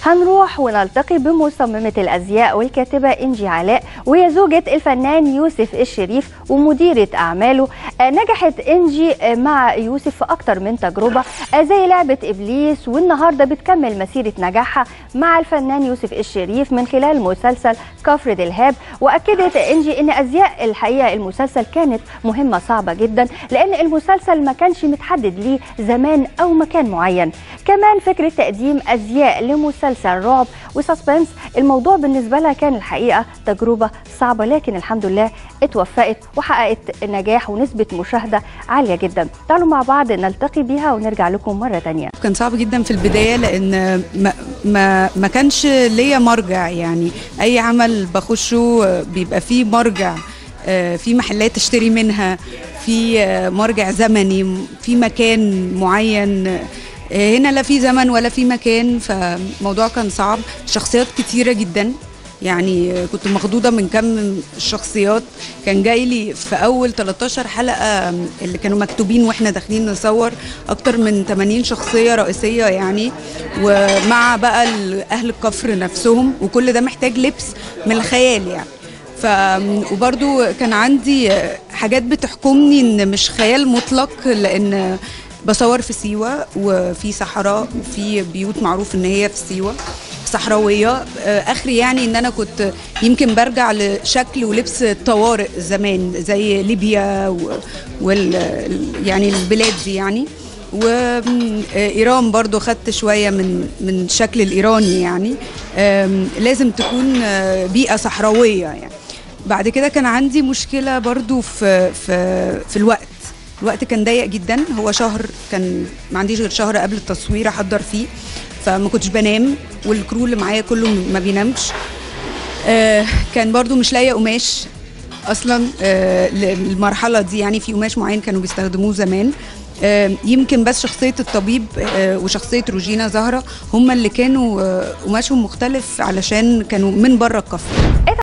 هنروح ونلتقي بمصممة الأزياء والكاتبة إنجي علاء وهي زوجة الفنان يوسف الشريف ومديرة أعماله آه، نجحت إنجي آه، مع يوسف في أكتر من تجربة آه، زي لعبة إبليس والنهاردة بتكمل مسيرة نجاحها مع الفنان يوسف الشريف من خلال مسلسل كفر دلهاب وأكدت إنجي إن أزياء الحقيقة المسلسل كانت مهمة صعبة جدا لأن المسلسل ما كانش متحدد ليه زمان أو مكان معين كمان فكرة تقديم أزياء لمسلسل رعب وسسبنس الموضوع بالنسبة لها كان الحقيقة تجربة صعبة لكن الحمد لله اتوفقت وحققت نجاح ونسبة مشاهدة عالية جدا تعالوا مع بعض نلتقي بيها ونرجع لكم مرة تانية كان صعب جدا في البدايه لان ما ما ما كانش ليا مرجع يعني اي عمل بخشه بيبقى فيه مرجع آه، في محلات اشتري منها في آه، مرجع زمني في مكان معين آه، هنا لا في زمن ولا في مكان فالموضوع كان صعب شخصيات كتيره جدا يعني كنت مخضوضه من كم الشخصيات كان جاي لي في اول 13 حلقه اللي كانوا مكتوبين واحنا داخلين نصور اكتر من 80 شخصيه رئيسيه يعني ومع بقى ال- اهل الكفر نفسهم وكل ده محتاج لبس من الخيال يعني ف وبرضو كان عندي حاجات بتحكمني ان مش خيال مطلق لان بصور في سيوه وفي صحراء وفي بيوت معروف ان هي في سيوه صحراويه آه، اخري يعني ان انا كنت يمكن برجع لشكل ولبس الطوارئ زمان زي ليبيا و... وال يعني البلاد دي يعني وايران برضو خدت شويه من من الشكل الايراني يعني آم، لازم تكون آه، بيئه صحراويه يعني بعد كده كان عندي مشكله برضو في في في الوقت الوقت كان ضيق جدا هو شهر كان ما عنديش غير شهر قبل التصوير احضر فيه فما كنتش بنام والكرو اللي معايا كله ما بينامش آه كان برضو مش لاقيه قماش اصلا آه للمرحله دي يعني في قماش معين كانوا بيستخدموه زمان آه يمكن بس شخصيه الطبيب آه وشخصيه روجينا زهره هم اللي كانوا آه قماشهم مختلف علشان كانوا من بره الكفر